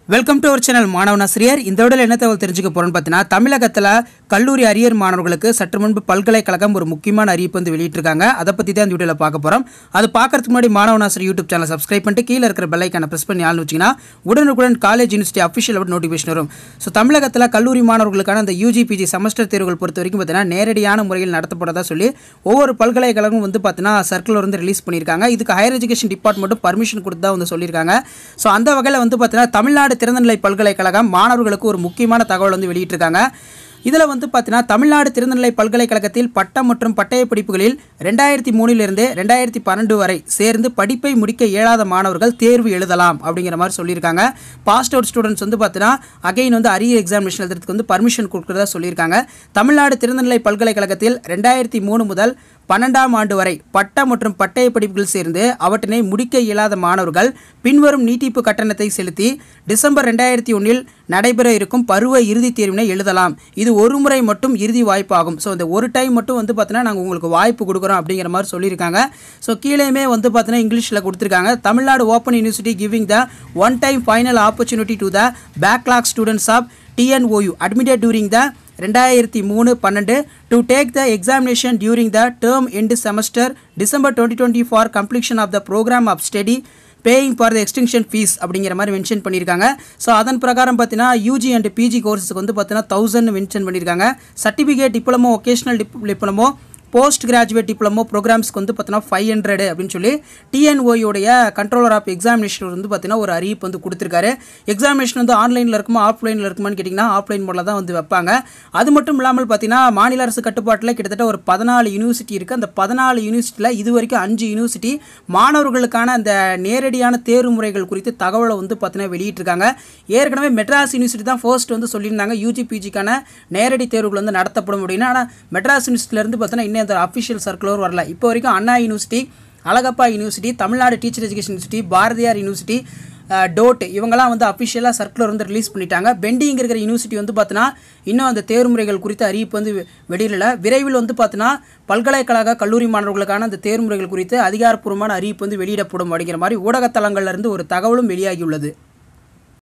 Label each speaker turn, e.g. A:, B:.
A: welcome to our channel மாணவனாசிரியர் இந்த விடல என்ன தகவல் தெரிஞ்சுக்க போறோம்னு பார்த்தீங்கன்னா தமிழகத்தில் கல்லூரி அரியர் மாணவர்களுக்கு சற்று முன்பு பல்கலைக்கழகம் ஒரு முக்கியமான அறிவிப்பு வந்து வெளியிட்டிருக்காங்க அதை பற்றி தான் இந்த வீடியோவில் பார்க்க போகிறோம் அது பார்க்கறதுக்கு முன்னாடி மாணவனாசிரியர் யூடியூப் சேனல் சப்ஸ்கிரைப் பண்ணிட்டு கீழே இருக்கிற பெல்லைக்கான ப்ரெஸ் பண்ணி ஆள்னு வச்சிங்கன்னா உடனுக்குடன் காலேஜ் யூனிவர்சிட்டி அஃபிஷியல் அப்படி நோட்டிஃபிகேஷன் வரும் ஸோ தமிழகத்தில் கல்லூரி மாணவர்களுக்கான அந்த யூஜி பிஜி செமஸ்டர் தேர்வுகள் பொறுத்த வரைக்கும் பார்த்தீங்கன்னா நேரடியான முறையில் நடத்தப்படதா சொல்லி ஒவ்வொரு பல்கலைக்கழகம் வந்து பார்த்தீங்கன்னா சர்க்குலர் வந்து ரிலீஸ் பண்ணியிருக்காங்க இதுக்கு ஹையர் எஜுகேஷன் டிபார்ட்மெண்ட்டும் பர்மிஷன் கொடுத்து தான் வந்து சொல்லியிருக்காங்க ஸோ அந்த வகையில் வந்து பார்த்தீங்கன்னா தமிழ்நாடு திறந்தநிலை பல்கலைக்கழகம் மாணவர்களுக்கு ஒரு முக்கியமான தகவல் வந்து வெளியிட்டிருக்காங்க இதில் வந்து பார்த்தீங்கன்னா தமிழ்நாடு திறந்தநிலை பல்கலைக்கழகத்தில் பட்டம் மற்றும் பட்டய படிப்புகளில் ரெண்டாயிரத்தி மூணிலிருந்து ரெண்டாயிரத்தி பன்னெண்டு வரை சேர்ந்து படிப்பை முடிக்க இயலாத மாணவர்கள் தேர்வு எழுதலாம் அப்படிங்கிற மாதிரி சொல்லியிருக்காங்க பாஸ்ட் அவுட் ஸ்டூடெண்ட்ஸ் வந்து பார்த்தீங்கன்னா அகைன் வந்து அரிய எக்ஸாமினேஷன் எழுதுறதுக்கு வந்து பர்மிஷன் கொடுக்குறதா சொல்லியிருக்காங்க தமிழ்நாடு திறந்தநிலை பல்கலைக்கழகத்தில் ரெண்டாயிரத்தி மூணு முதல் பன்னெண்டாம் ஆண்டு வரை பட்ட மற்றும் பட்டய படிப்புகள் சேர்ந்து அவற்றினை முடிக்க இயலாத மாணவர்கள் பின்வரும் நீட்டிப்பு கட்டணத்தை செலுத்தி டிசம்பர் ரெண்டாயிரத்தி ஒன்றில் நடைபெற இருக்கும் பருவ இறுதித் தேர்வினை எழுதலாம் இது ஒரு முறை மட்டும் இறுதி வாய்ப்பாகும் ஸோ இந்த ஒரு டைம் மட்டும் வந்து பார்த்தீங்கன்னா நாங்கள் உங்களுக்கு வாய்ப்பு கொடுக்குறோம் அப்படிங்கிற மாதிரி சொல்லியிருக்காங்க ஸோ கீழேயுமே வந்து பார்த்தீங்கன்னா இங்கிலீஷில் கொடுத்துருக்காங்க Tamil Nadu open university giving the one time final opportunity to the backlog students of TNOU admitted during the ரெண்டாயிரத்தி மூணு பன்னெண்டு to take the examination during the term end semester December twenty twenty for completion of the programme of study paying for the extension fees அப்படிங்கிற மாதிரி mention பண்ணியிருக்காங்க so அதன் பிரகாரம் பார்த்தீங்கன்னா UG and PG கோர்ஸுக்கு வந்து பார்த்தீங்கன்னா தௌசண்ட் மென்ஷன் பண்ணியிருக்காங்க certificate diploma vocational dip diploma post graduate diploma ப்ரோக்ராம்ஸ்க்கு வந்து பார்த்தீங்கன்னா ஃபைவ் ஹண்ட்ரடு அப்படின்னு சொல்லி டிஎன்ஓயோடைய கண்ட்ரோலர் ஆஃப் எக்ஸாமினேஷன் வந்து பார்த்தீங்கன்னா ஒரு அறிவிப்பு வந்து கொடுத்துருக்காரு எக்ஸாமினேஷன் வந்து ஆன்லைனில் இருக்குமா ஆஃப்லைனில் இருக்குமான்னு கேட்டிங்கன்னா ஆஃப்லைன் மோடில் தான் வந்து வைப்பாங்க அது மட்டும் இல்லாமல் பார்த்தீங்கன்னா மாநில அரசு கட்டுப்பாட்டில் கிட்டத்தட்ட ஒரு பதினாலு யூனிவர்சிட்டி இருக்குது அந்த பதினாலு யூனிவர்சிட்டியில் இது வரைக்கும் அஞ்சு யூனிவர்சிட்டி மாணவர்களுக்கான அந்த நேரடியான தேர்வு முறைகள் குறித்து தகவலை வந்து பார்த்தீங்கன்னா வெளியிட்டிருக்காங்க ஏற்கனவே மெட்ராஸ் யூனிவர்சிட்டி தான் ஃபர்ஸ்ட் வந்து சொல்லியிருந்தாங்க யூஜி பிஜிக்கான நேரடி தேர்வுகள் வந்து நடத்தப்படும் அப்படின்னு ஆனால் மெட்ராஸ் யூனிவர்சிட்டியிலேருந்து பார்த்தீங்கன்னா இன்னும் அந்த அஃபிஷியல் சர்க்குலர் வரல இப்போ வரைக்கும் Anna university Alagappa university Tamil Nadu teacher education university Bharathiar university ah, டோட் இவங்கெல்லாம் வந்து அஃபிஷியலாக சர்க்குலர் வந்து ரிலீஸ் பண்ணிட்டாங்க பெண்டிங் இருக்கிற யூனிவர்சிட்டி வந்து பார்த்தீங்கன்னா இன்னும் அந்த தேர்வுமுறைகள் குறித்த அறிவிப்பு வந்து வெ- வெளியிடல விரைவில் வந்து பார்த்தீங்கன்னா பல்கலைக்கழக கல்லூரி மாணவர்களுக்கான அந்த தேர்வுமுறைகள் குறித்து அதிகாரப்பூர்வமான அறிவிப்பு வந்து வெளியிடப்படும் அப்படிங்கிற மாதிரி ஊடகத்தலங்கள்ல இருந்து ஒரு தகவலும் வெளியாகியுள்ளது